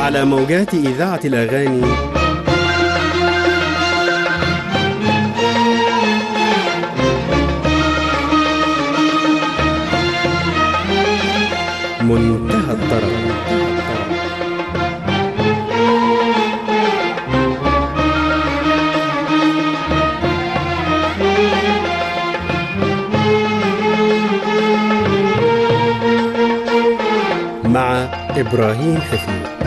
على موجات إذاعة الأغاني منتهى الطرب مع إبراهيم حفيظ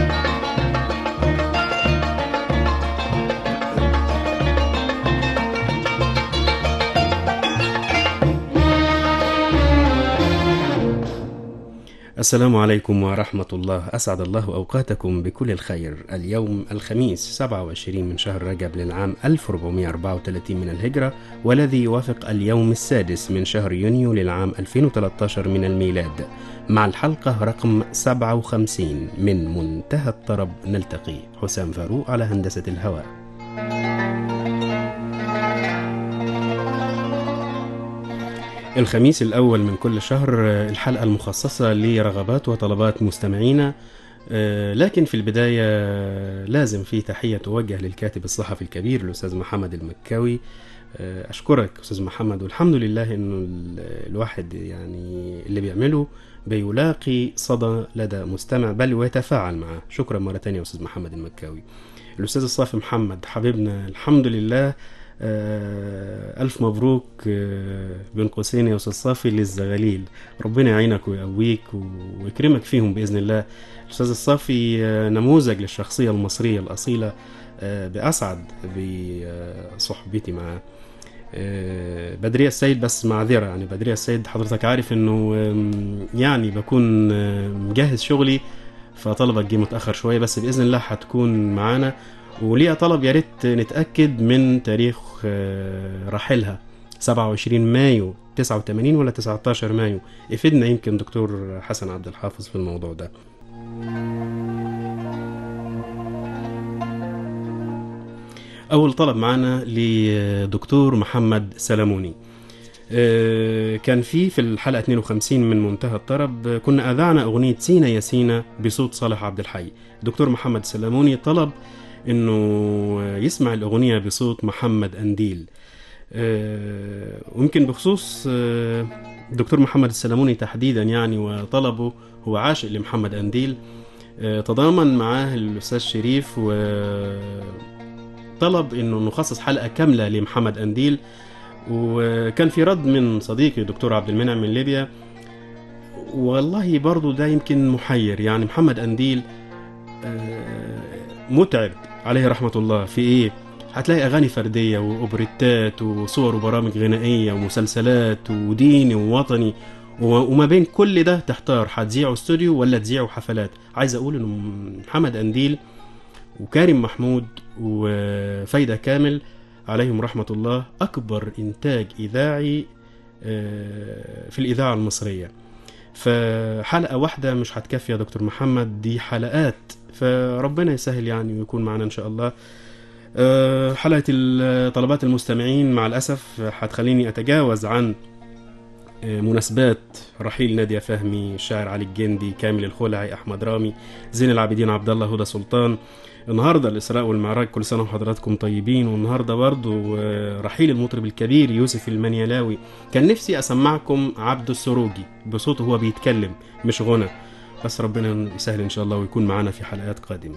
السلام عليكم ورحمة الله أسعد الله أوقاتكم بكل الخير اليوم الخميس 27 من شهر رجب للعام 1434 من الهجرة والذي يوافق اليوم السادس من شهر يونيو للعام 2013 من الميلاد مع الحلقة رقم 57 من منتهى الطرب نلتقي حسام فاروق على هندسة الهواء الخميس الأول من كل شهر آه، الحلقة المخصصة لرغبات وطلبات مستمعينا آه، لكن في البداية آه، لازم في تحية توجه للكاتب الصحفي الكبير الأستاذ محمد المكاوي آه، أشكرك أستاذ محمد والحمد لله إنه ال- الواحد يعني اللي بيعمله بيلاقي صدى لدى مستمع بل ويتفاعل معه شكرا مرة تانية يا أستاذ محمد المكاوي الأستاذ الصافي محمد حبيبنا الحمد لله آه، ألف مبروك آه، بين قوسين يا أستاذ صافي للزغاليل ربنا يعينك ويقويك و- ويكرمك فيهم بإذن الله الأستاذ الصافي آه، نموذج للشخصية المصرية الأصيلة آه، بأسعد بصحبتي معاه آه، بدرية السيد بس معذرة يعني بدرية السيد حضرتك عارف انه آم، يعني بكون آه، مجهز شغلي فطلبك جه متأخر شوية بس بإذن الله هتكون معانا وليها طلب يا ريت نتأكد من تاريخ آه، رحيلها 27 مايو 89 ولا 19 مايو افيدنا يمكن دكتور حسن عبد الحافظ في الموضوع ده أول طلب معنا لدكتور محمد سلموني آه، كان في في الحلقة 52 من منتهى الطرب آه، كنا أذعنا أغنية سينا يا سينا بصوت صالح عبد الحي دكتور محمد سلموني طلب إنه آه، يسمع الأغنية بصوت محمد أنديل آه، ويمكن بخصوص آه، دكتور محمد السلموني تحديدا يعني وطلبه هو عاشق لمحمد أنديل آه، تضامن معاه الأستاذ شريف وطلب إنه نخصص حلقة كاملة لمحمد أنديل وكان في رد من صديقي دكتور عبد المنعم من ليبيا والله برضو ده يمكن محير يعني محمد أنديل آه، متعب عليه رحمة الله في إيه هتلاقي أغاني فردية وأوبريتات وصور وبرامج غنائية ومسلسلات وديني ووطني و- وما بين كل ده تحتار هتذيعوا استوديو ولا تذيعوا حفلات عايز أقول إنه محمد أنديل وكارم محمود وفايدة كامل عليهم رحمة الله أكبر إنتاج إذاعي آه، في الإذاعة المصرية فحلقة واحدة مش هتكفي يا دكتور محمد دي حلقات فربنا يسهل يعني ويكون معنا إن شاء الله آه، حلقة ال- طلبات المستمعين مع الأسف هتخليني أتجاوز عن آه، مناسبات رحيل نادية فهمي الشاعر علي الجندي كامل الخلعي أحمد رامي زين العابدين عبد الله هدى سلطان النهارده الإسراء والمعراج كل سنة وحضراتكم طيبين والنهارده برضو آه، رحيل المطرب الكبير يوسف المنيلاوي كان نفسي أسمعكم عبد السروجي بصوته هو بيتكلم مش غنى بس ربنا يسهل إن شاء الله ويكون معنا في حلقات قادمة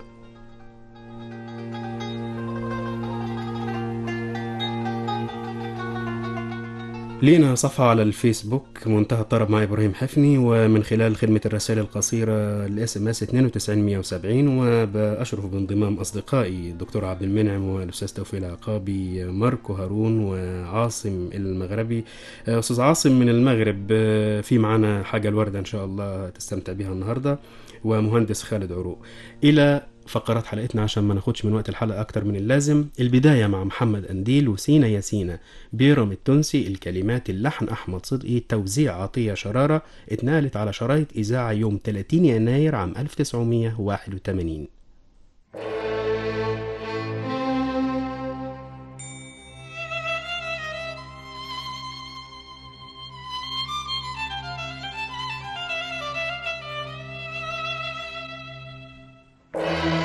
لينا صفحة على الفيسبوك منتهى الطرب مع إبراهيم حفني ومن خلال خدمة الرسائل القصيرة الاس ام اس 92170 وبأشرف بانضمام أصدقائي الدكتور عبد المنعم والأستاذ توفيق العقابي ماركو هارون وعاصم المغربي أستاذ عاصم من المغرب آه، في معنا حاجة الوردة إن شاء الله تستمتع بها النهاردة ومهندس خالد عروق إلى فقرات حلقتنا عشان ما ناخدش من وقت الحلقة أكتر من اللازم البداية مع محمد أنديل وسينا يا سينا بيرم التونسي الكلمات اللحن أحمد صدقي توزيع عطية شرارة اتنقلت على شرايط إذاعة يوم 30 يناير عام 1981 Thank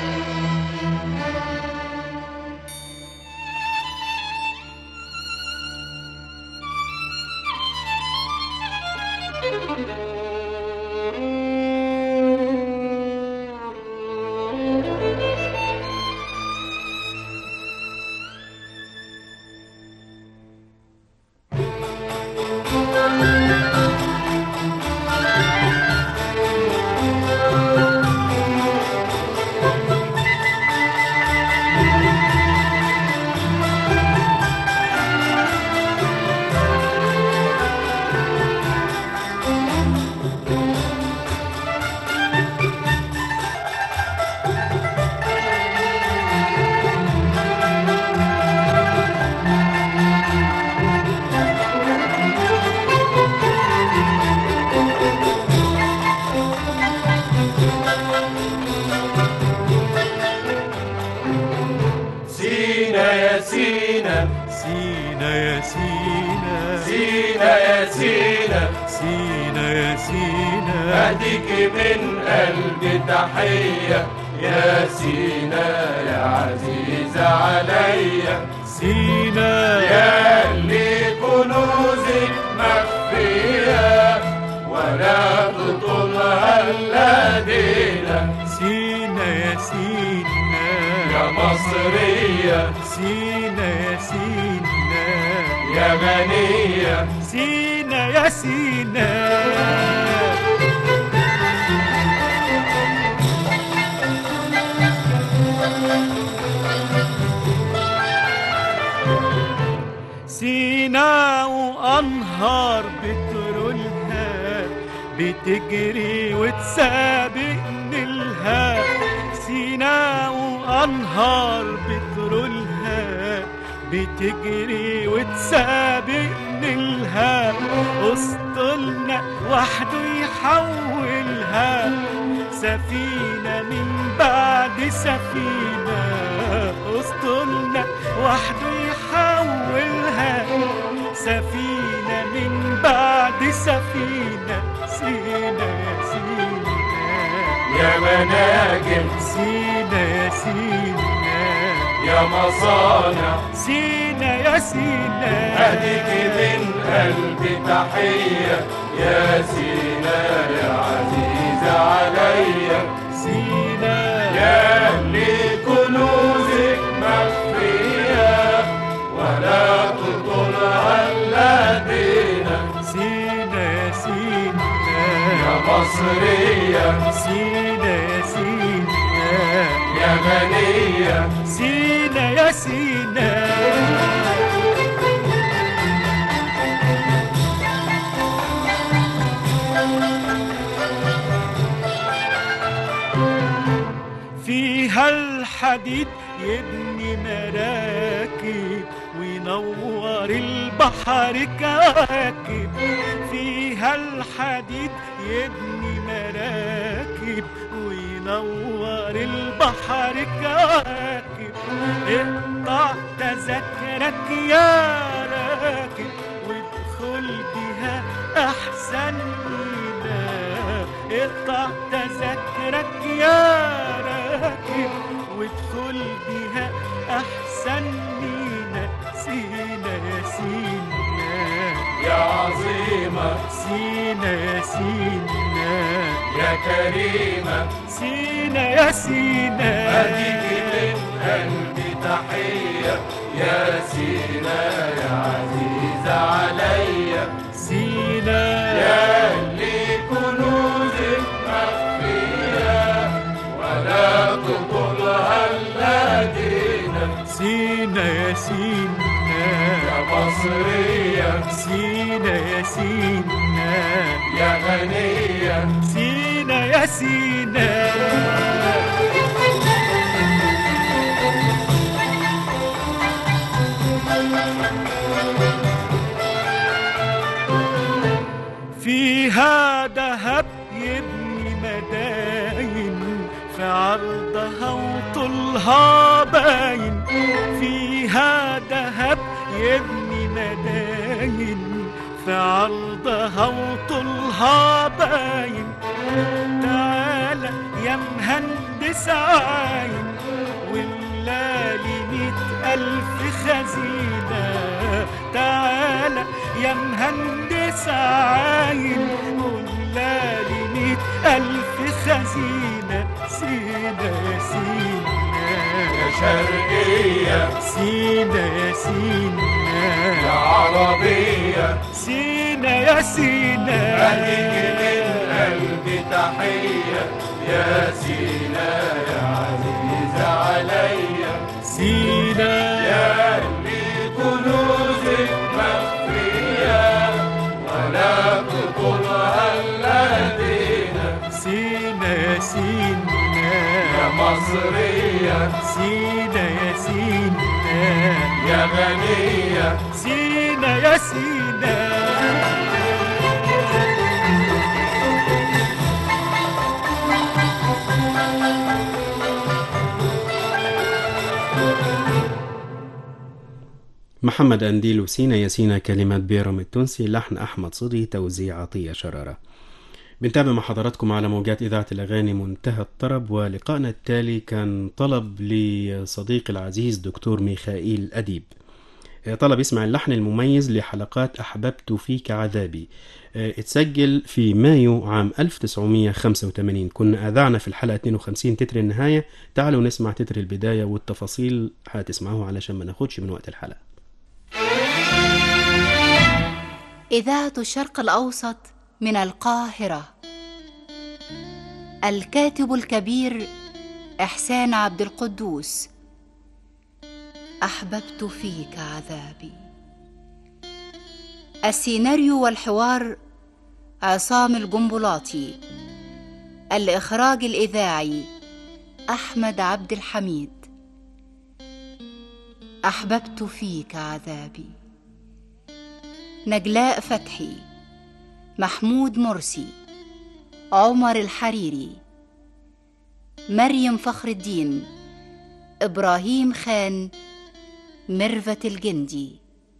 سينا يا سينا سينا يا سينا سينا يا سينا أديك من قلبي تحية يا سينا يا عزيزة عليا سينا يا اللي كنوزك مخفية ولا تطولها إلا دينا سينا يا سينا يا مصرية سينا يا سينا يا غنية سينا يا سينا سينا وأنهار بترولها بتجري وتسابق نيلها سينا وأنهار بترولها بتجري وتسابق نيلها اسطولنا وحده يحولها سفينة من بعد سفينة اسطولنا وحده يحولها سفينة من بعد سفينة سينا يا سينا يا مناجم سينا يا سينا يا مصانع سينا يا سينا أديك من قلبي تحية يا سينا يا عزيزة عليا سينا يا اللي كنوزك مخفية ولا تطولها إلا دينا سينا يا سينا يا مصرية سينا يا سينا يا غنية سينا يا سينا فيها الحديد يبني مراكب وينور البحر كواكب فيها الحديد يبني مراكب وينور البحر كواكب اقطع تذكرك يا راكب وادخل بها احسن مينا اقطع تذكرك يا راكب وادخل بها احسن مينا سينا يا سينا يا عظيمة سينا يا سينا يا كريمة سينا يا سينا أديك من قلبي تحية يا سينا يا عزيزة عليا سينا يا اللي كنوزك مخفية ولا تطولها إلا دينا سينا يا سينا يا مصرية سينا يا سينا يا غنية سينا يا سينا فيها دهب يبني مداين في عرضها وطولها باين فيها دهب يبني مداين في عرضها وطولها باين تعالى يا مهندس عاين واللالي مئة ألف خزينة تعالى يا مهندس عاين واللالي مئة ألف خزينة سينا يا سينا يا شرقية سينا يا سينا يا عربية سينا يا سينا أديك من قلبي تحية يا سينا يا عزيزة عليا سينا يا اللي كنوزك مخفية ولا تطولها إلا دينا سينا يا سينا يا مصرية سينا يا سينا يا غنية سينا يا سينا محمد أنديل وسينا ياسينا كلمات بيرم التونسي لحن أحمد صدي توزيع عطية شرارة بنتابع مع حضراتكم على موجات إذاعة الأغاني منتهى الطرب ولقائنا التالي كان طلب لصديقي العزيز دكتور ميخائيل أديب طلب يسمع اللحن المميز لحلقات أحببت فيك عذابي اتسجل في مايو عام 1985 كنا أذعنا في الحلقة 52 تتر النهاية تعالوا نسمع تتر البداية والتفاصيل هتسمعوها علشان ما ناخدش من وقت الحلقة إذاعة الشرق الأوسط من القاهرة الكاتب الكبير إحسان عبد القدوس أحببت فيك عذابي السيناريو والحوار عصام الجنبلاطي الإخراج الإذاعي أحمد عبد الحميد أحببت فيك عذابي نجلاء فتحي محمود مرسي عمر الحريري مريم فخر الدين إبراهيم خان ميرفت الجندي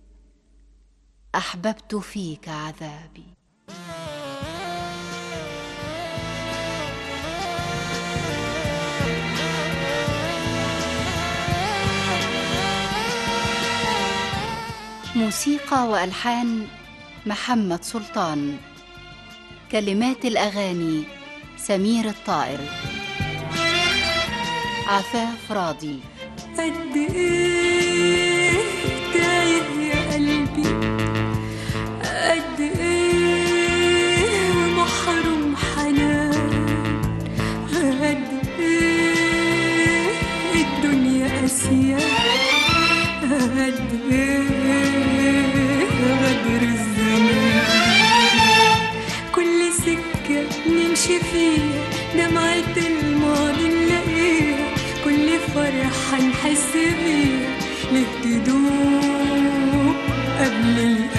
أحببت فيك عذابي موسيقى والحان محمد سلطان كلمات الاغاني سمير الطائر عفاف راضي قد ايه تايه يا قلبي قد ايه محروم حنان قد ايه الدنيا قاسية قد ايه غدر الزمان كل سكة نمشي فيها دمعة الماضي نلاقيها كل فرحة نحس بيها ليه تدوب قبل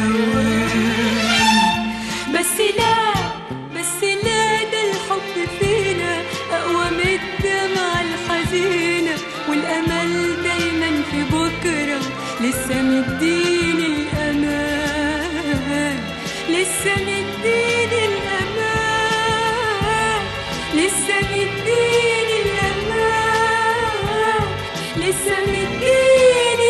الأوان بس لا بس لا ده الحب فينا أقوى من الدمعة الحزينة والأمل دايما في بكرة لسه مديني الأمان لسه مديني الأمان لسه مديني الأمان لسه مديني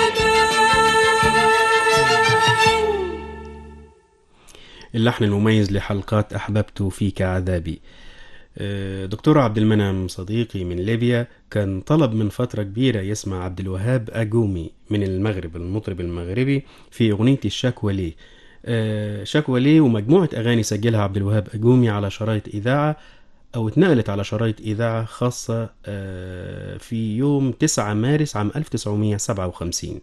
الأمان اللحن المميز لحلقات أحببت فيك عذابي آه، دكتور عبد المنعم صديقي من ليبيا كان طلب من فترة كبيرة يسمع عبد الوهاب أجومي من المغرب المطرب المغربي في أغنية الشكوى ليه آه، شكوى ليه ومجموعة أغاني سجلها عبد الوهاب أجومي على شرايط إذاعة أو اتنقلت على شرايط إذاعة خاصة آه، في يوم 9 مارس عام 1957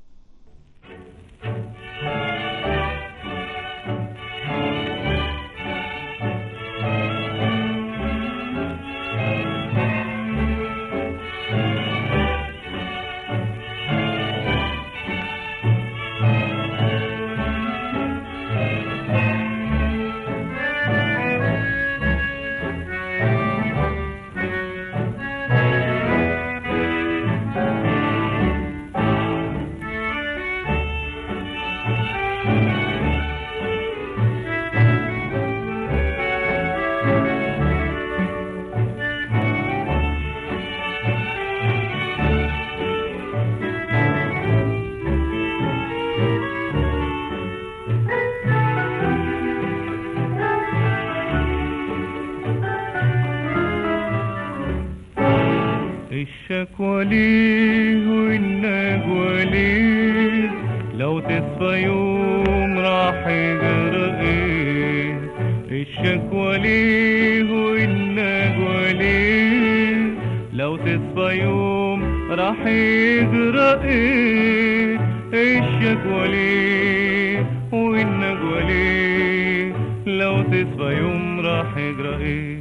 الشكوى ليه والنجوى ليه لو تصفى يوم راح يجرى ايه الشكوى ليه والنجوى ليه لو تصفى يوم راح يجرى ايه الشكوى ليه والنجوى ليه لو تصفى يوم راح يجرى ايه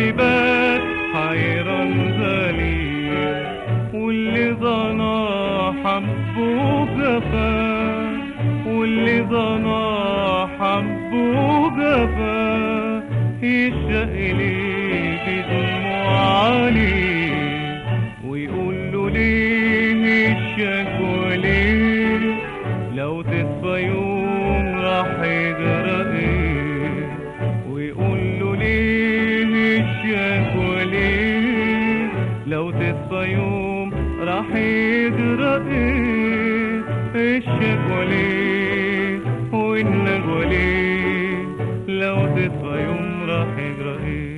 قلبي بات حيران ذليل واللي ظنا حبه جفا واللي ظنا حبه جفا يشتاق ليه بدموع عليه ويقول له ليه الشكوى ليه لو تصفى يوم راح يجرى ايه ويقول له ليه الشكوى ليه لو تصفى يوم راح يجرى ايه الشكوى ليه والنجوى ليه لو تصفى يوم راح يجرى ايه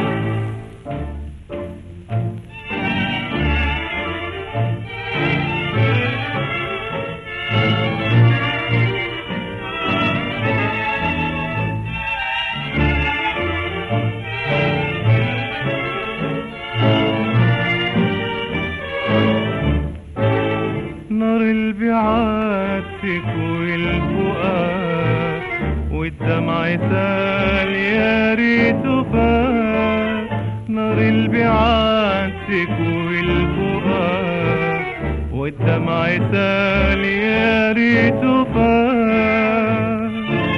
نار البعاد تكوي الفؤاد والدمع سال يا ريته فات نار البعاد تكوي الفؤاد والدمع سال يا ريته فات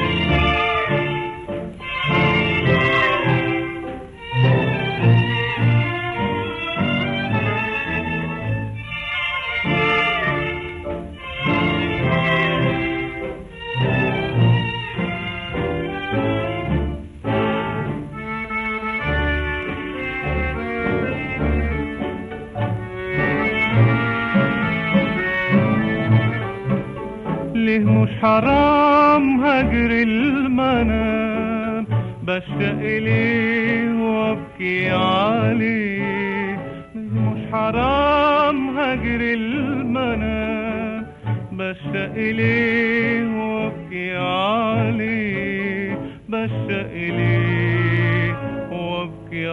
ليه مش حرام هجر المنام بشتاق ليه وابكي عليه ليه مش حرام هجر المنام بشتاق ليه وابكي عليه بشتاق ليه وابكي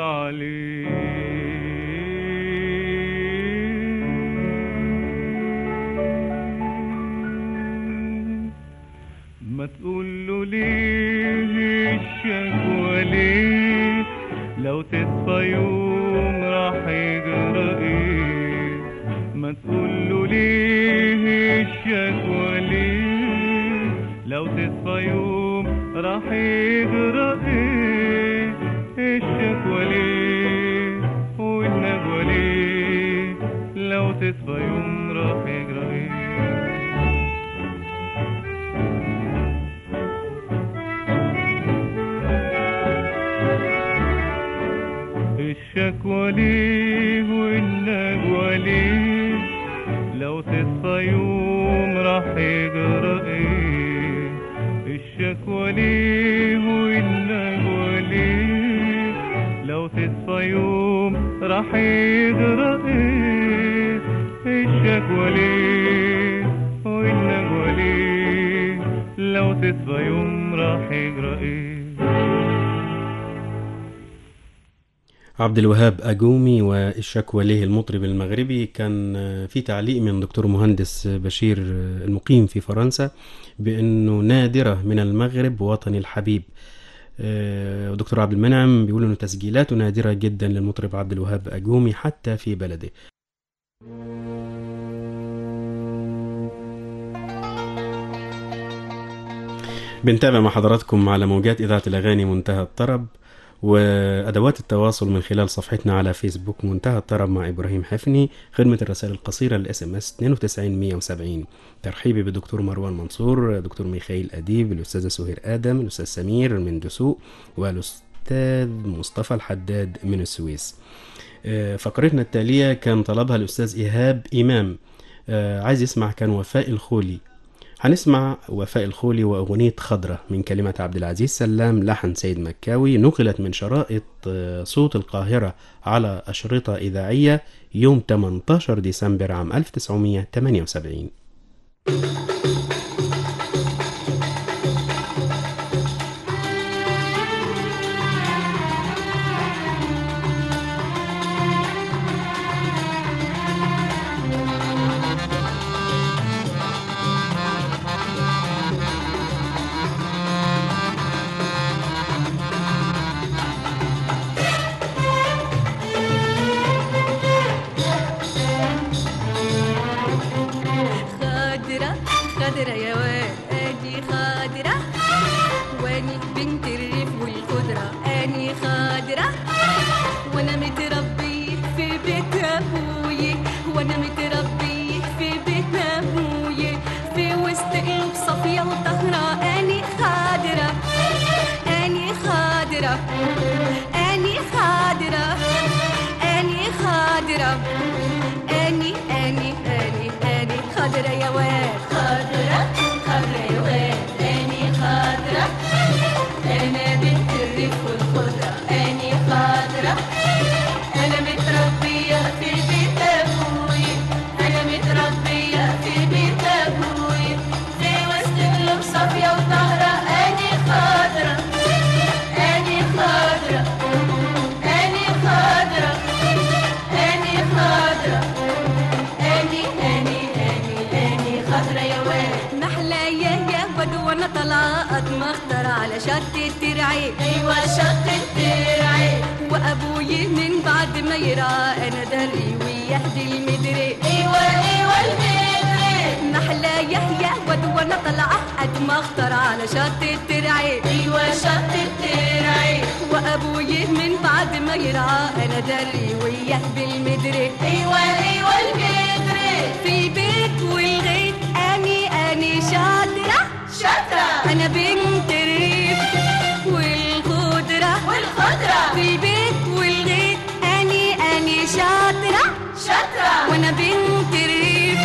عليه ما تقول له ليه الشكوى ليه لو تصفى يوم راح يجرى ايه ما تقول له ليه الشكوى ليه لو تصفى يوم راح يجرى ايه الشكوى ليه والنجوى ليه لو تصفى يوم راح يجرى ايه الشكوى ليه والنجوى ليه لو تصفى يوم راح يجرى ايه الشكوى ليه والنجوى ليه لو تصفى يوم راح يجرى ايه الشكوى ليه والنجوى ليه لو تصفى يوم راح يجرى ايه عبد الوهاب أجومي والشكوى ليه المطرب المغربي كان في تعليق من دكتور مهندس بشير المقيم في فرنسا بأنه نادرة من المغرب وطني الحبيب آه، ودكتور عبد المنعم بيقول انه تسجيلاته نادرة جدا للمطرب عبد الوهاب أجومي حتى في بلده بنتابع مع حضراتكم على موجات إذاعة الأغاني منتهى الطرب وأدوات التواصل من خلال صفحتنا على فيسبوك منتهى الطرب مع إبراهيم حفني خدمة الرسائل القصيرة الاس ام اس 92170 ترحيبي بالدكتور مروان منصور دكتور ميخائيل أديب الأستاذة سهير آدم الأستاذ سمير من دسوق والأستاذ مصطفى الحداد من السويس آه، فقرتنا التالية كان طلبها الأستاذ إيهاب إمام آه، عايز يسمع كان وفاء الخولي هنسمع وفاء الخولي وأغنية خضرة من كلمة عبد العزيز سلام لحن سيد مكاوي نقلت من شرائط آه، صوت القاهرة على أشرطة إذاعية يوم 18 ديسمبر عام 1978 Thank بيت ابوي وانا متربيه في بيت ابوي في وسط قلوب صافيه وطهره اني خادره اني خادره اني خادره اني خادره اني اني اني اني خادره يا واد خادره خادره يا واد اني خادره انا بنت الريف والخضره اني خادره انا متربيه في بيت ابوي انا متربيه في بيت ابوي في وسط قلوب صافيه وطهره اني خضره اني خضره اني خضره اني خضره اني اني اني اني خضره يا واد محلايا يا واد وانا طالعه قد ما اختار على شط الترعي ايوه شط الترعي وابوي من بعد ما يرى انا دري ويهدي المدري ايوه ايوه المدري محلايا يا واد وانا طالعه قد ما اختار على شط الترعي ايوه شط الترعي وابوي من بعد ما يرى انا دري ويهدي المدري ايوه ايوه المدري في بيت والغيت اني اني شاطره شاطره انا بنت الريف والخضره والخضره في بيت والغيت اني اني شاطره شاطره وانا بنت الريف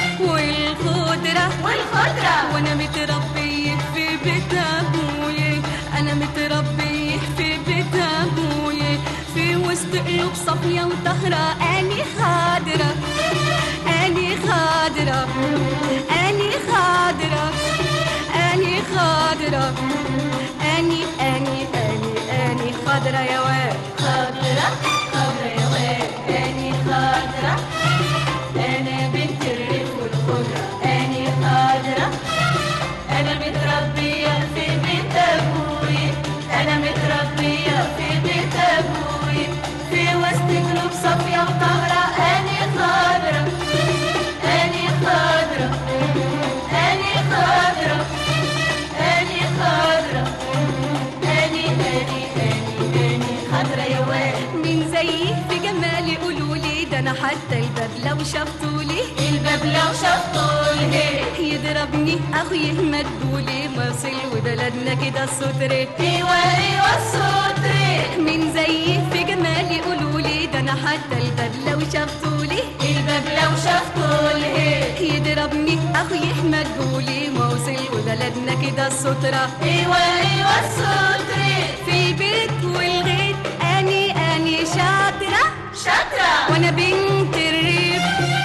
والخضره والخضره وانا متربيه في بيت ابوي انا متربيه في بيت ابوي في وسط قلوب صافيه وطهره اني خادره اني خادره اني خادره اني خادره اني اني اني اني خضرة يا واد خضرة خضرة يا واد اني خضرة انا بنت الريف والخضرة اني خضرة انا متربية في بيت ابوي انا متربية في بيت ابوي في وسط قلوب صافية وطهرة اني خضرة اني خضرة اني خضرة اني خضرة اني اني اني اني خضرة يا واد مين زيي في جمالي قولولي ده انا حتى الباب لو شفتولي الباب لو شفتولي يضربني اخوي مدبولي مصر وبلدنا كده الستر ايوه ايوه الستر مين زيي في جمالي قولولي ده انا حتى الباب لو شفتولي الباب لو شفتولي يضربني اخوي مدبولي موصل وبلدنا كده السترة ايوه ايوه الستر في بيت والغيت اني اني شاطرة شاطرة وانا بنت الريف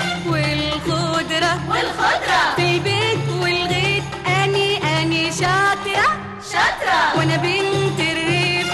والخضرة والخضرة في البيت والغيت اني اني شاطرة شاطرة وانا بنت الريف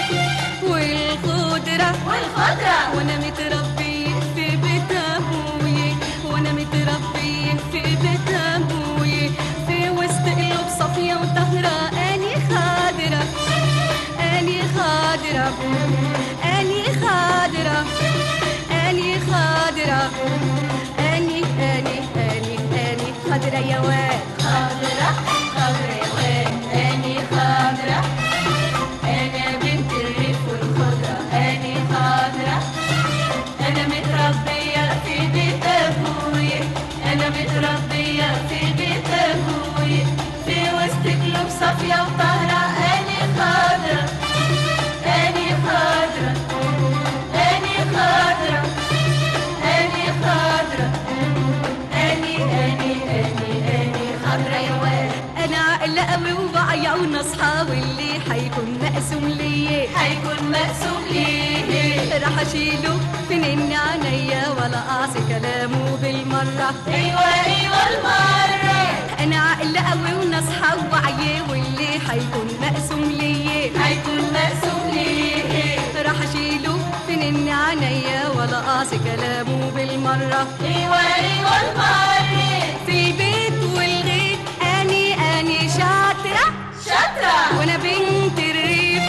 والخضرة والخضرة وانا متربية في بيت ابوي وانا متربية في بيت ابوي في وسط قلوب صافية وطهرة اني خضرة اني خضرة اني خضرة اني خضرة اني اني اني اني خضرة يا واد خضرة خضرة يا واد اني خضرة انا بنت الريف والخضرة اني خضرة انا متربية في بيت ابوي انا متربية في بيت ابوي في وسط قلوب صافية وطهرة اني خضرة اني خضرة اني خضرة اني خضرة اني اني اني اني خضرة يا واد انا عاقلة قوي وواعية وناصحة واللي حيكون مقسوم ليه حيكون مقسوم ليه راح اشيله من ان عينيا ولا اعصي كلامه بالمرة ايوه ايوه المرة انا عاقلة قوي وناصحة وواعية واللي حيكون مقسوم ليه حيكون مقسوم ليه راح اشيله من ان عينيا ولا اعصي كلامه بالمرة ايوه ايوه المرة في البيت والغيت اني اني شاطرة شاطرة وانا بنت الريف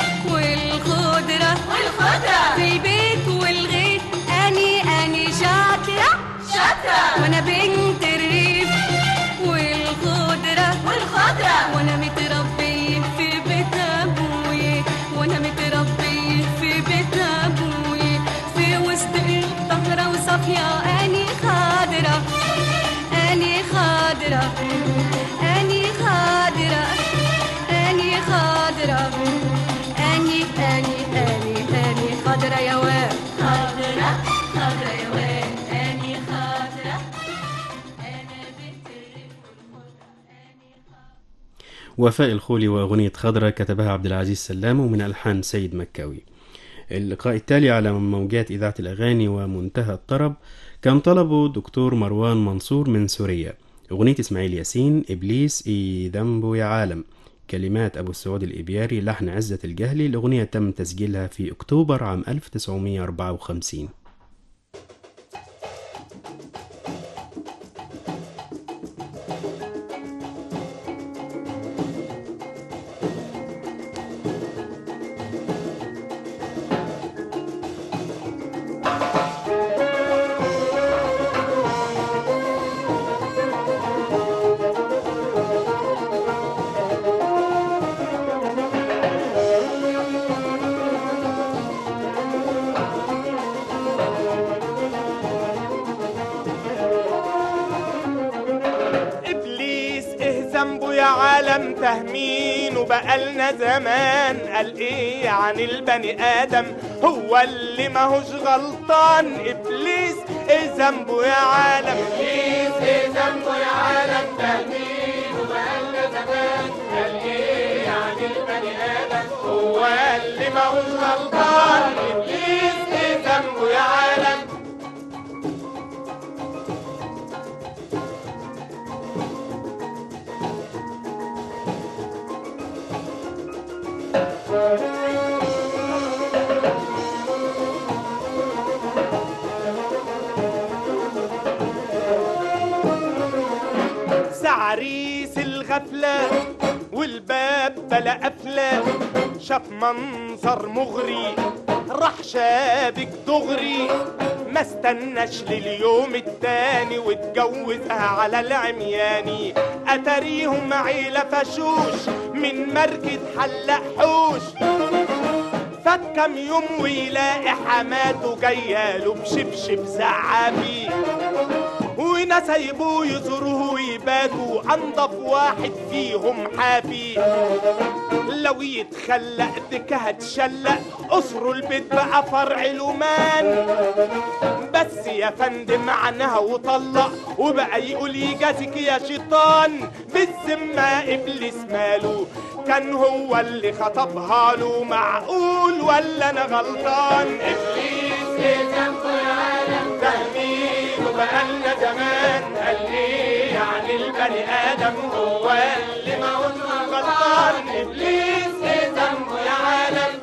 والخضرة والخضرة في البيت والغيت اني اني شاطرة شاطرة وانا بنت الريف والخضرة والخضرة وانا متربية في بيت ابوي وانا متربية في بيت ابوي في وسط الطهر وفاء الخولي وأغنية خضرة كتبها عبد العزيز سلام ومن ألحان سيد مكاوي اللقاء التالي على موجات إذاعة الأغاني ومنتهى الطرب كان طلبه دكتور مروان منصور من سوريا أغنية إسماعيل ياسين إبليس إي ذنبه يا عالم كلمات أبو السعود الإبياري لحن عزة الجهلي الأغنية تم تسجيلها في أكتوبر عام 1954 ابليس ايه ذنبه يا عالم تهمين وبقالنا زمان قال ايه عن البني ادم هو اللي ماهوش غلطان ابليس ايه ذنبه يا عالم ابليس ايه ذنبه يا عالم تهمين وبقالنا زمان قال ايه عن البني ادم هو اللي ماهوش غلطان ابليس ايه ذنبه يا عالم عريس الغفلة والباب بلا قفلة شاف منظر مغري راح شابك دغري ما استناش لليوم التاني واتجوزها على العمياني اتاريهم عيلة فشوش من مركز حلق حوش فات كام يوم ويلاقي حماته جاياله بشبشب زعابي وناس هيبقوا يزوروه ويباتوا انضف واحد فيهم حافي لو يتخلق دك هتشلق قصروا البيت بقى فرع لومان بس يا فندم عنها وطلق وبقى يقول يجازيك يا شيطان بالذمة ابليس ماله كان هو اللي خطبها له معقول ولا انا غلطان ابليس ايه ذنبه يا عالم فاهمين وبقالنا زمان قال ايه يعني البني ادم هو اللي ما قلنا غلطان ابليس ايه ذنبه يا عالم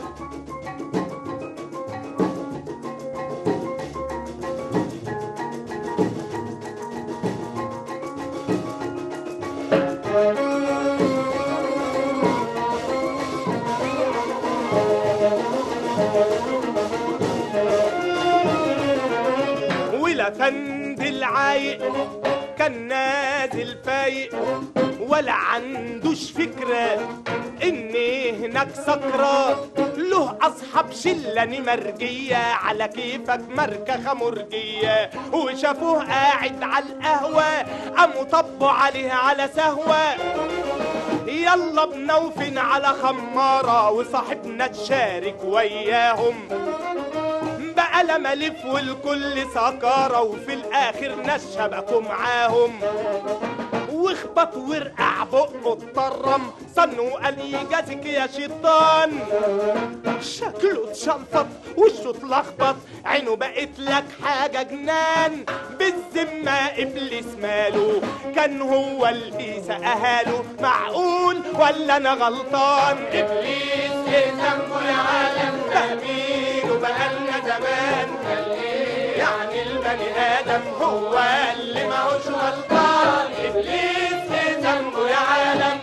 ولا فند العايق كان نازل فايق ولا عندوش فكرة ان هناك سكرة له اصحاب شلة مرجية على كيفك مركخة مرجية وشافوه قاعد على القهوة قاموا طبوا عليه على سهوة يلا بنوفن على خمارة وصاحبنا تشارك وياهم بقى لما الف والكل سكارة وفي الاخر ناس شبكوا معاهم واخبط ورقع بقه اتطرم صن وقال يجازيك يا شيطان شكله اتشلفط وشه اتلخبط عينه بقت لك حاجة جنان بالذمة ابليس ماله كان هو اللي سقاها له معقول ولا انا غلطان ابليس ايه ذنبه يا عالم فاهمين وبقالنا زمان قال ايه يعني البني ادم هو اللي ماهوش غلطان ابليس ايه ذنبه يا عالم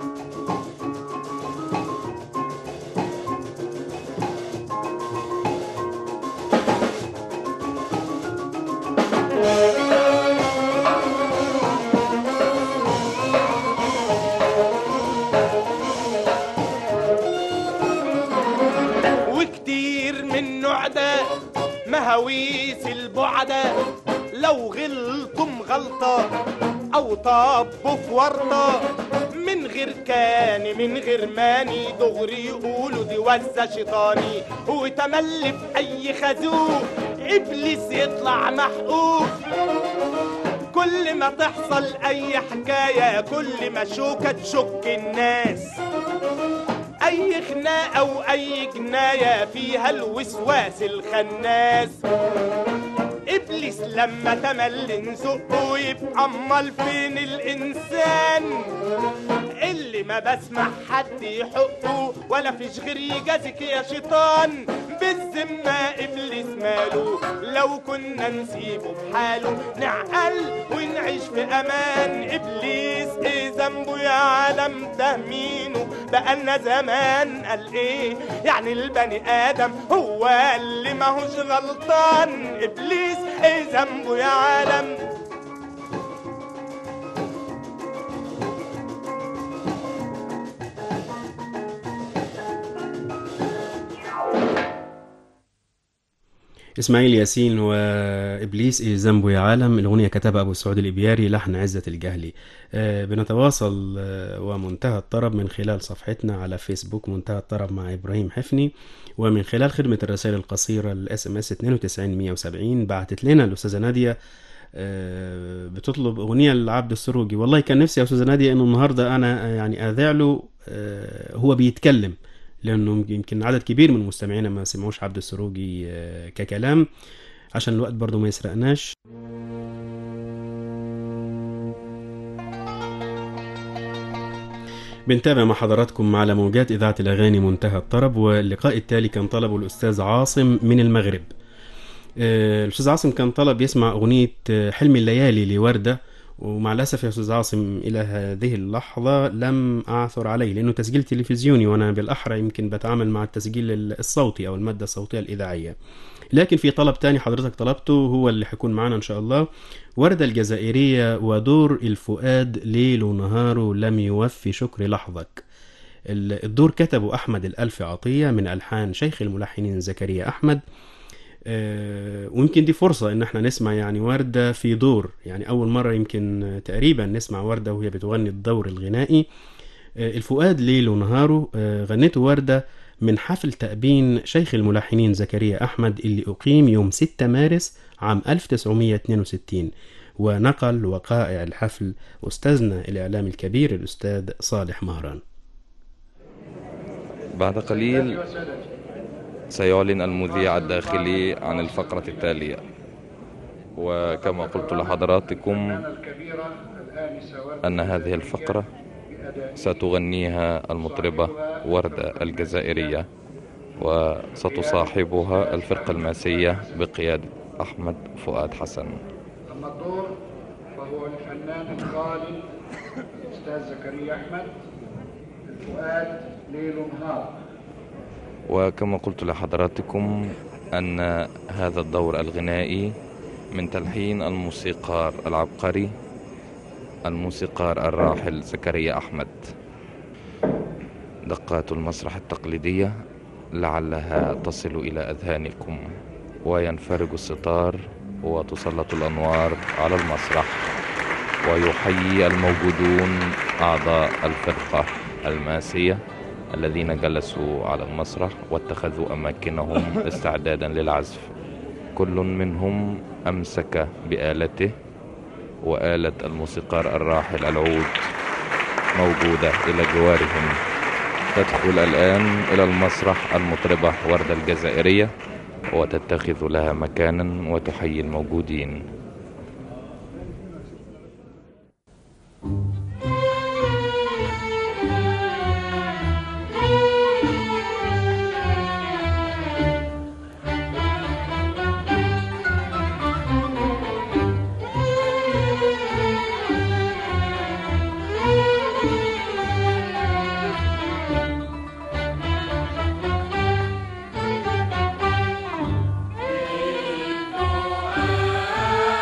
وكتير من نوع ده مهاويس البعدة لو غلطم غلطة أو طبوا في ورطة من غير كان من غير ماني دغري يقولوا دي وزة شيطاني وتملي في أي خازوق إبليس يطلع محقوق كل ما تحصل اي حكاية كل ما شوكة تشك الناس اي خناقة واي جناية فيها الوسواس الخناس ابليس لما تمل نزقه يبقى امال فين الانسان اللي ما بسمع حد يحقه ولا فيش غير يجازك يا شيطان بالذمة ابليس ماله لو كنا نسيبه بحاله نعقل ونعيش في امان ابليس ايه ذنبه يا عالم تهمينه بقالنا زمان قال ايه يعني البني ادم هو اللي ماهوش غلطان ابليس ايه ذنبه يا عالم إسماعيل ياسين وإبليس إيه ذنبه يا عالم الأغنية كتبها أبو سعود الإبياري لحن عزة الجهلي آه، بنتواصل آه، ومنتهى الطرب من خلال صفحتنا على فيسبوك منتهى الطرب مع إبراهيم حفني ومن خلال خدمة الرسائل القصيرة الاس ام اس 92 170 بعتت لنا الأستاذة نادية آه، بتطلب أغنية لعبد السروجي والله كان نفسي يا أستاذة نادية إنه النهاردة أنا آه، يعني أذاع له آه، هو بيتكلم لانه يمكن عدد كبير من مستمعينا ما سمعوش عبد السروجي آه، ككلام عشان الوقت برضو ما يسرقناش بنتابع مع حضراتكم على موجات إذاعة الأغاني منتهى الطرب واللقاء التالي كان طلبه الأستاذ عاصم من المغرب آه، الأستاذ عاصم كان طلب يسمع أغنية آه، حلم الليالي لوردة ومع الأسف يا أستاذ عاصم إلى هذه اللحظة لم أعثر عليه لأنه تسجيل تلفزيوني وأنا بالأحرى يمكن بتعامل مع التسجيل الصوتي أو المادة الصوتية الإذاعية لكن في طلب تاني حضرتك طلبته هو اللي حيكون معنا إن شاء الله وردة الجزائرية ودور الفؤاد ليل ونهار لم يوفي شكر لحظك ال- الدور كتبه أحمد الألف عطية من ألحان شيخ الملحنين زكريا أحمد آه، ويمكن دي فرصة إن احنا نسمع يعني وردة في دور يعني أول مرة يمكن آه، تقريبا نسمع وردة وهي بتغني الدور الغنائي آه، الفؤاد ليل ونهاره آه، غنته وردة من حفل تأبين شيخ الملحنين زكريا أحمد اللي أقيم يوم 6 مارس عام 1962 ونقل وقائع الحفل أستاذنا الإعلام الكبير الأستاذ صالح مهران بعد قليل سيعلن المذيع الداخلي عن الفقرة التالية وكما قلت لحضراتكم أن هذه الفقرة ستغنيها المطربة وردة الجزائرية وستصاحبها الفرقة الماسية بقيادة أحمد فؤاد حسن أما الدور فهو الفنان الخالي الأستاذ زكريا أحمد الفؤاد ليل ونهار وكما قلت لحضراتكم أن هذا الدور الغنائي من تلحين الموسيقار العبقري الموسيقار الراحل زكريا أحمد دقات المسرح التقليدية لعلها تصل إلى أذهانكم وينفرج الستار وتسلط الأنوار على المسرح ويحيي الموجودون أعضاء الفرقة الماسية الذين جلسوا على المسرح واتخذوا أماكنهم استعدادا للعزف كل منهم أمسك بآلته وآلة الموسيقار الراحل العود موجودة إلى جوارهم تدخل الآن إلى المسرح المطربة وردة الجزائرية وتتخذ لها مكانا وتحيي الموجودين الفؤاد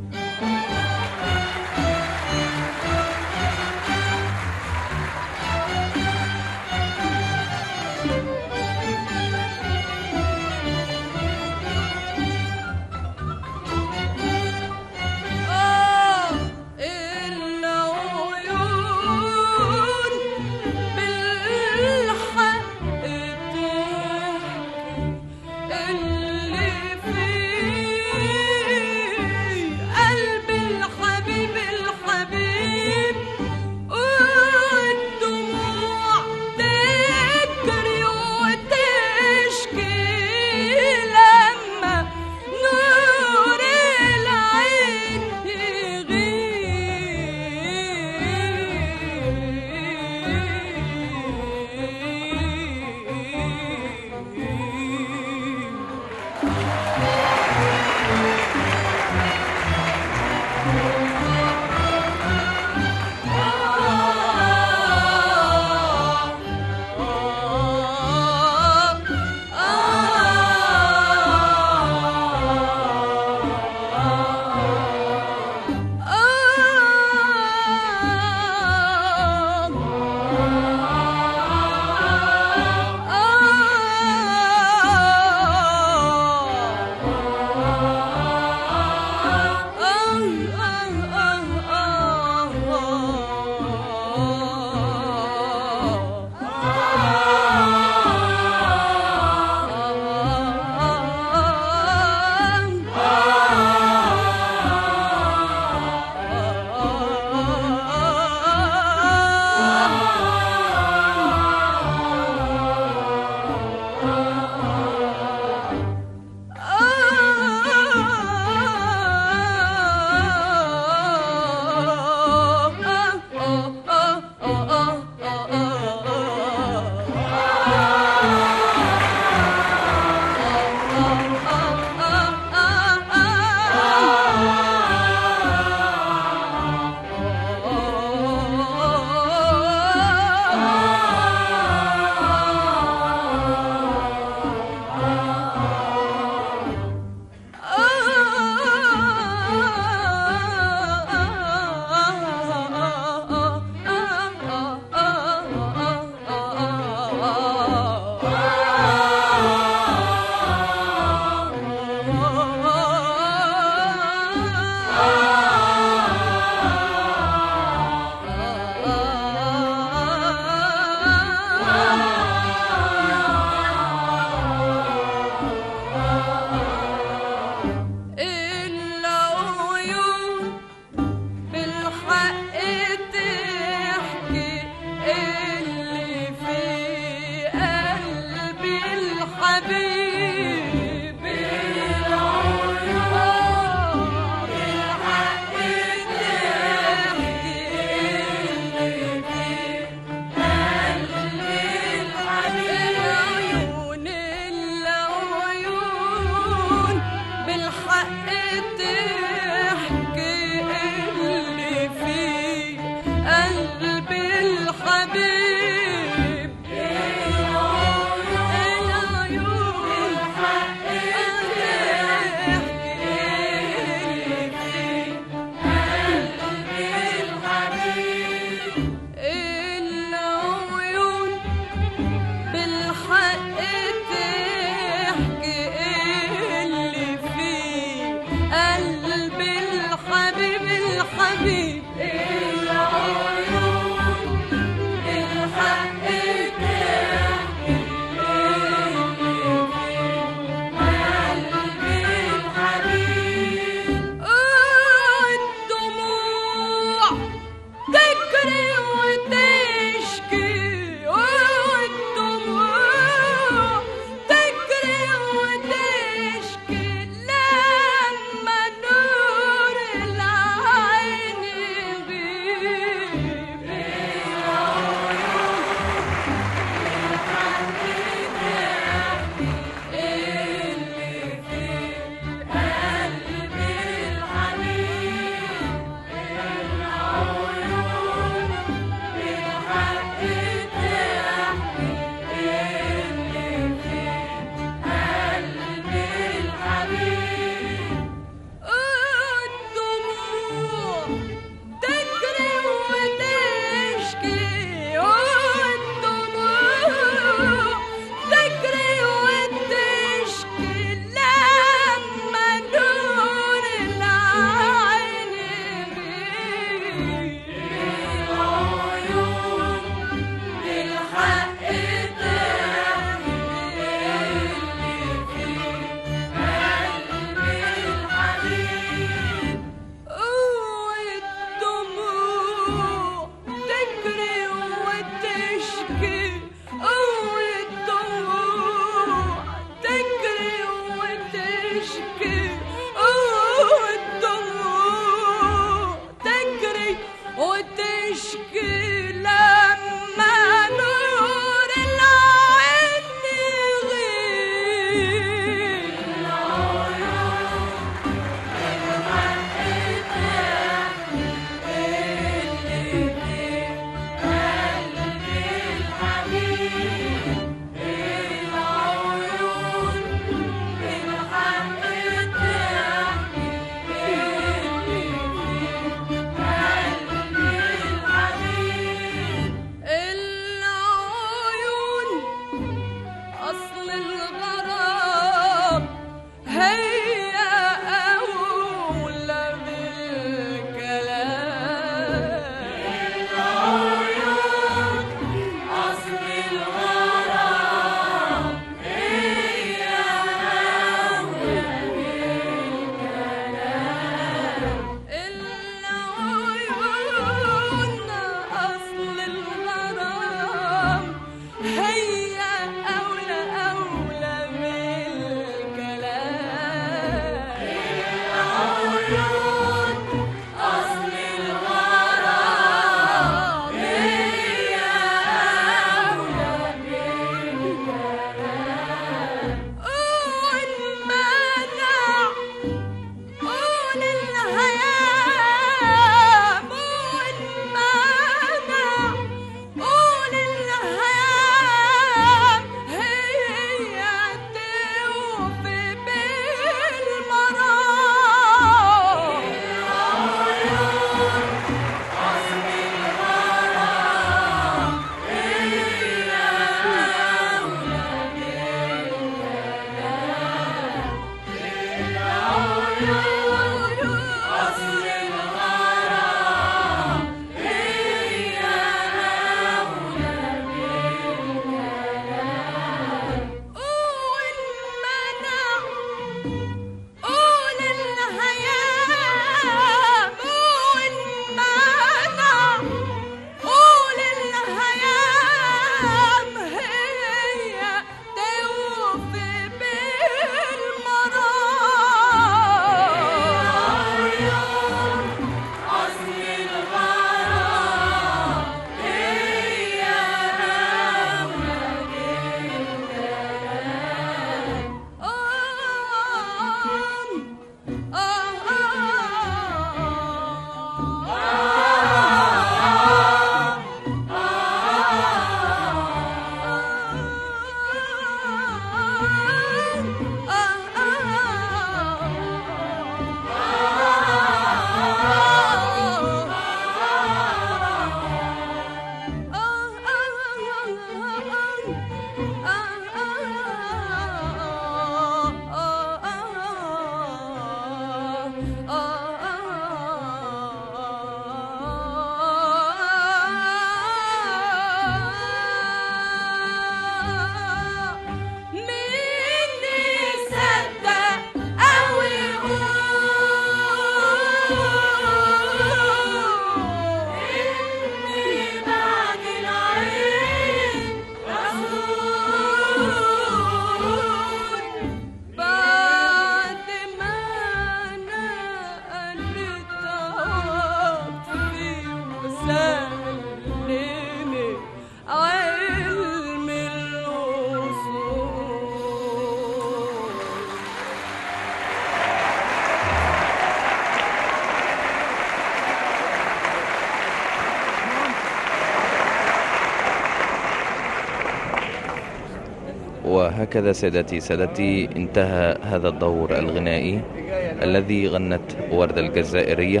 وهكذا سادتي سادتي انتهى هذا الدور الغنائي الذي غنت وردة الجزائرية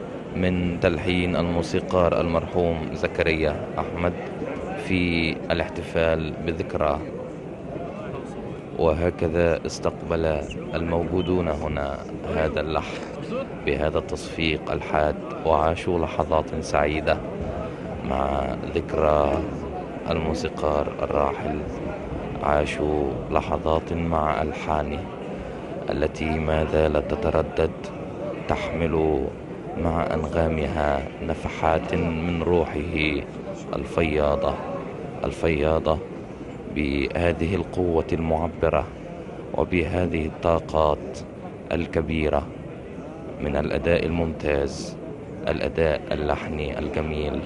من تلحين الموسيقار المرحوم زكريا أحمد في الاحتفال بذكرى وهكذا استقبل الموجودون هنا هذا اللحن بهذا التصفيق الحاد وعاشوا لحظات سعيدة مع ذكرى الموسيقار الراحل عاشوا لحظات مع ألحانه التي ما زالت تتردد تحمل مع أنغامها نفحات من روحه الفياضة الفياضة بهذه القوة المعبرة وبهذه الطاقات الكبيرة من الأداء الممتاز الأداء اللحني الجميل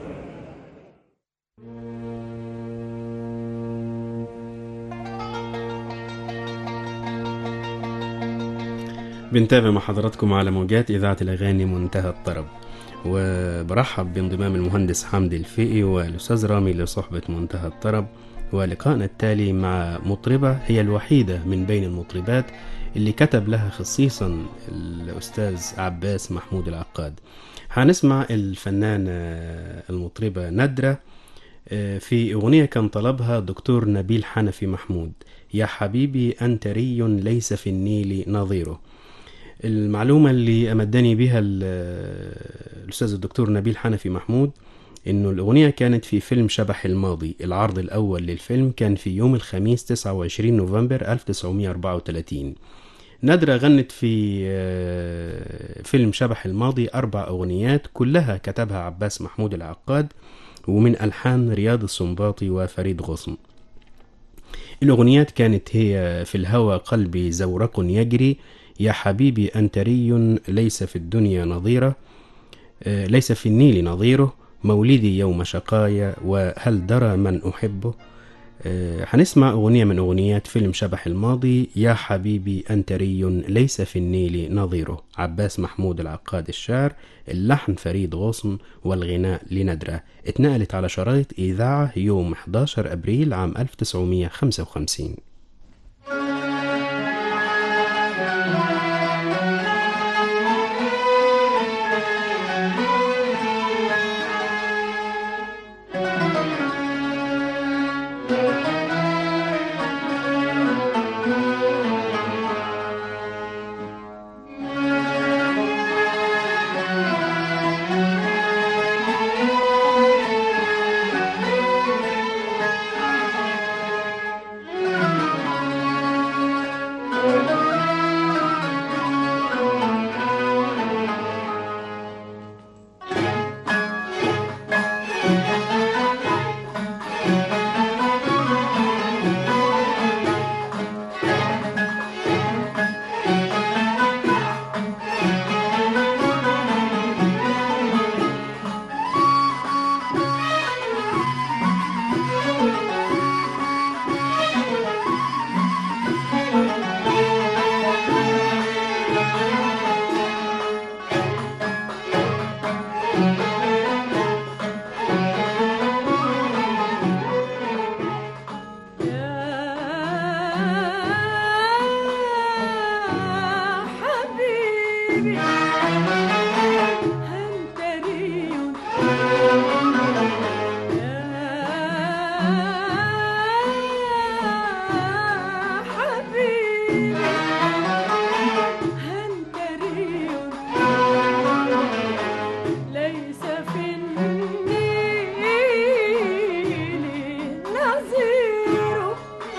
بنتابع مع حضراتكم على موجات إذاعة الأغاني منتهى الطرب وبرحب بانضمام المهندس حمدي الفقي والأستاذ رامي لصحبة منتهى الطرب ولقائنا التالي مع مطربة هي الوحيدة من بين المطربات اللي كتب لها خصيصا الأستاذ عباس محمود العقاد هنسمع الفنانة المطربة ندرة في أغنية كان طلبها دكتور نبيل حنفي محمود يا حبيبي أنت ري ليس في النيل نظيره المعلومة اللي أمدني بها الأستاذ الدكتور نبيل حنفي محمود إنه الأغنية كانت في فيلم شبح الماضي العرض الأول للفيلم كان في يوم الخميس 29 نوفمبر 1934 نادرة غنت في فيلم شبح الماضي أربع أغنيات كلها كتبها عباس محمود العقاد ومن ألحان رياض السنباطي وفريد غصن الأغنيات كانت هي في الهوى قلبي زورق يجري يا حبيبي أنت ري ليس في الدنيا نظيرة ليس في النيل نظيره مولدي يوم شقايا وهل درى من أحبه هنسمع أغنية من أغنيات فيلم شبح الماضي يا حبيبي أنت ري ليس في النيل نظيره عباس محمود العقاد الشاعر اللحن فريد غصن والغناء لندرة اتنقلت على شرايط إذاعة يوم 11 أبريل عام 1955 حبيبي هنتريون يا حبيبي هنتريون ليس في النيل نظير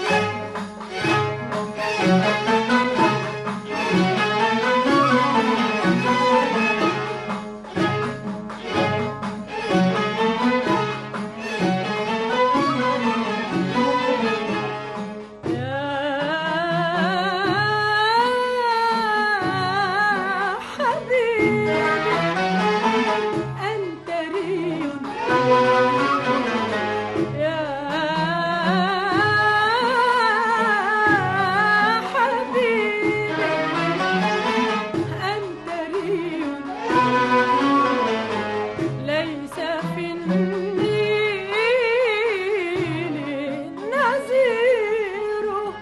يا حبيبي أنت ريون يا حبيبي أنت ريون ليس في النيل نظيره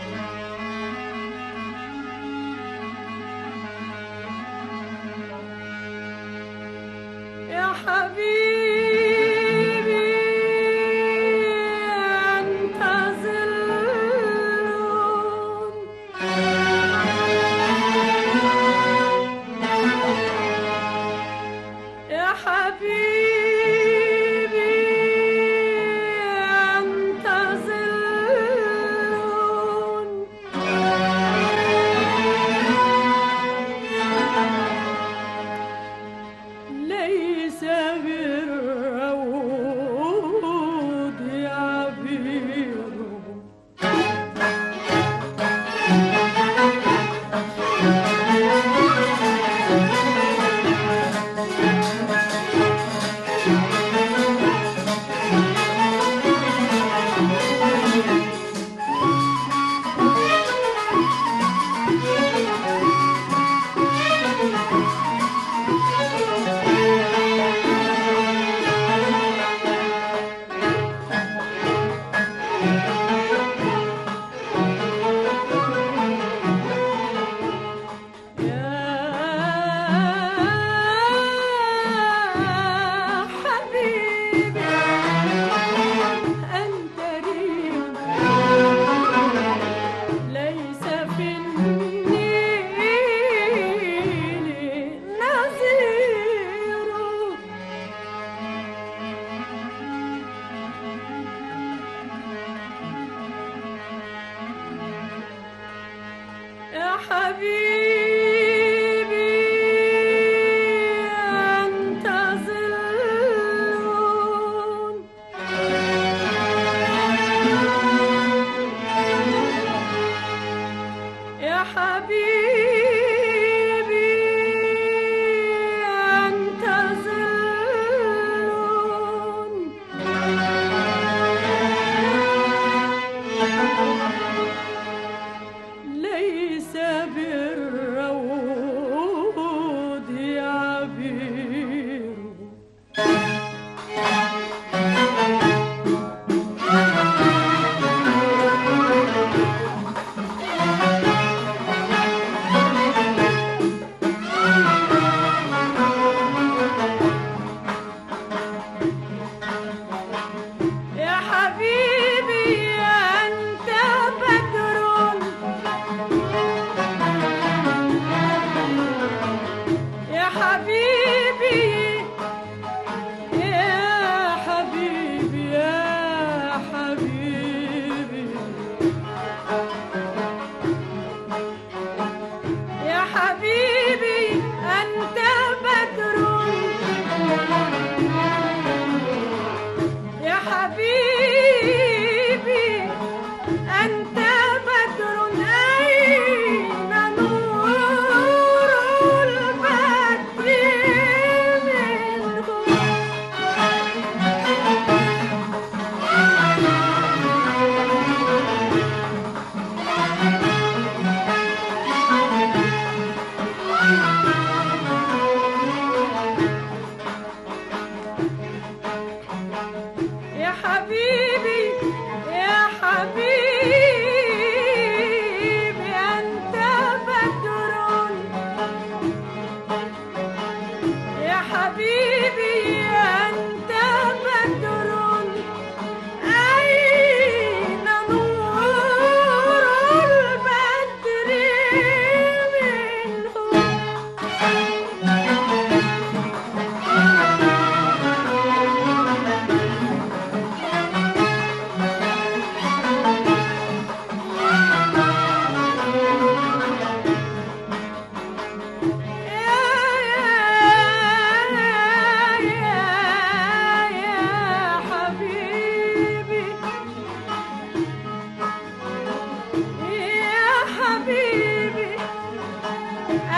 يا حبيبي أنت ظل يا حبيبي أنت ظل ليس غير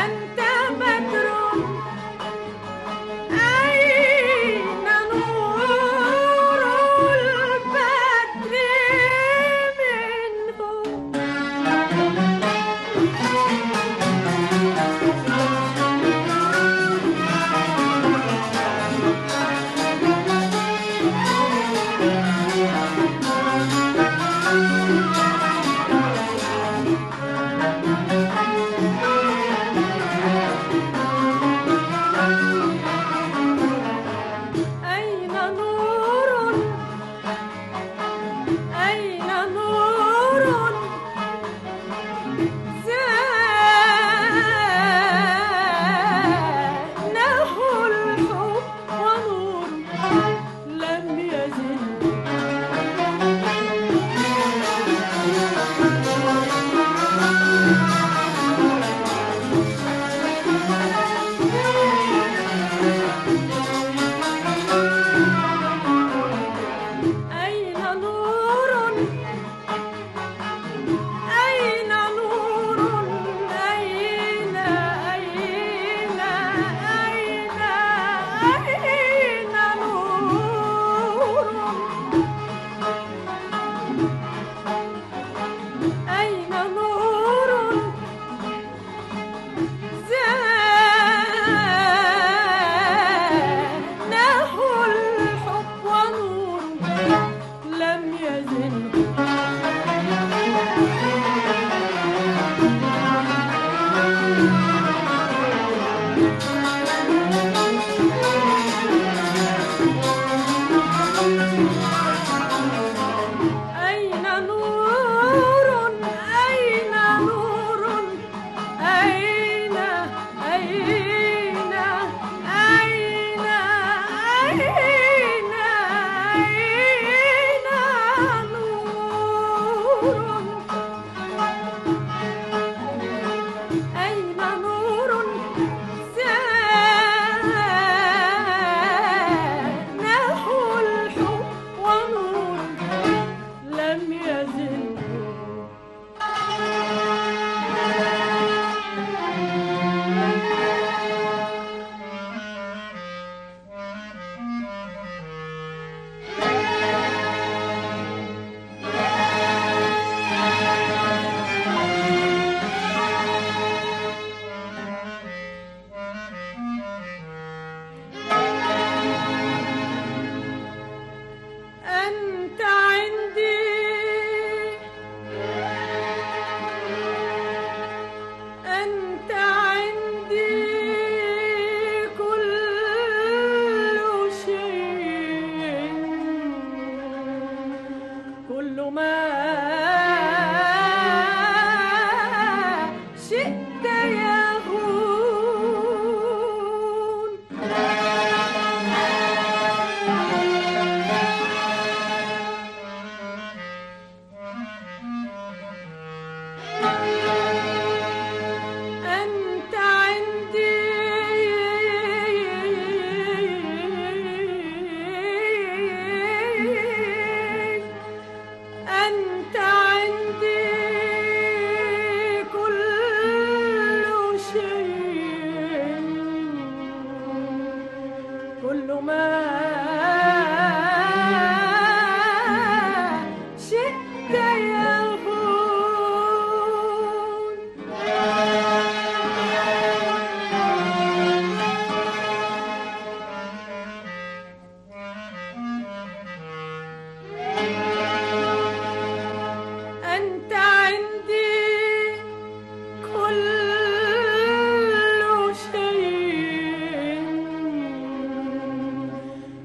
أنت بدر أين نور البدر منه أين نور أين نور زانه الحب ونور لم يزل أين نور أين نور أين أين أين أين نور أين نور زانه الحب ونور لم يزل أين نور أين نور أين أين أين أين أين نور أين نور زانه الحب ونور لم يزل أنت عندي أنت عندي كل شيء كل ما شئت يهون أنت عندي أنت عندي كل شيء كل ما شئت يهون أنت عندي كل شيء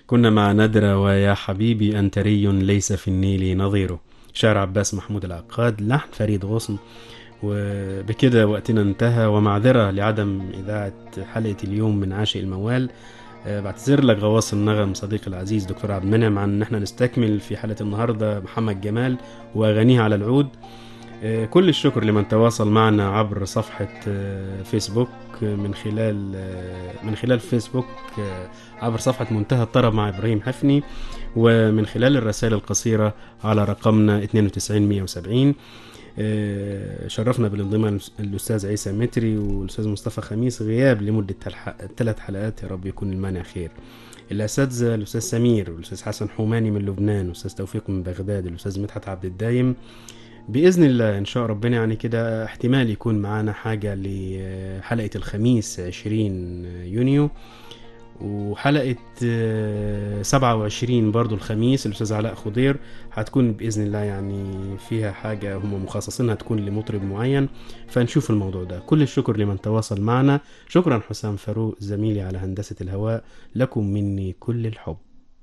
كنا مع ندرة ويا حبيبي أنت ري ليس في النيل نظيره شعر عباس محمود العقاد لحن فريد غصن وبكده وقتنا انتهى ومعذرة لعدم إذاعة حلقة اليوم من عاشق الموال آه، بعتذر لك غواص النغم صديقي العزيز دكتور عبد المنعم عن ان احنا نستكمل في حلقة النهاردة محمد جمال واغانيه على العود آه، كل الشكر لمن تواصل معنا عبر صفحة آه، فيسبوك آه، من خلال آه، من خلال فيسبوك آه، عبر صفحة منتهى الطرب مع إبراهيم حفني ومن خلال الرسائل القصيرة على رقمنا 92170 آه، شرفنا بالانضمام الأستاذ عيسى متري والأستاذ مصطفى خميس غياب لمدة ثلاث حلقات يا رب يكون المانع خير الأساتذة الأستاذ سمير والأستاذ حسن حوماني من لبنان والأستاذ توفيق من بغداد الأستاذ مدحت عبد الدايم بإذن الله إن شاء ربنا يعني كده احتمال يكون معانا حاجة لحلقة الخميس 20 يونيو وحلقة آه، 27 برضو الخميس الأستاذ علاء خضير هتكون بإذن الله يعني فيها حاجة هم مخصصينها تكون لمطرب معين فنشوف الموضوع ده كل الشكر لمن تواصل معنا شكرا حسام فاروق زميلي على هندسة الهواء لكم مني كل الحب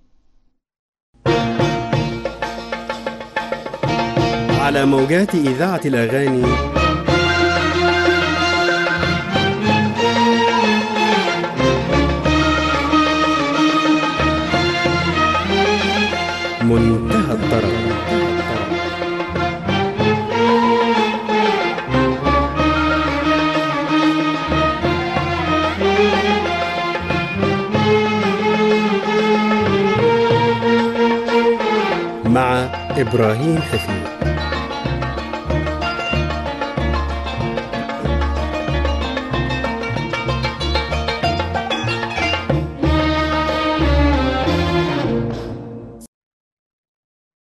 على موجات إذاعة الأغاني منتهى الطرب مع إبراهيم حفيظ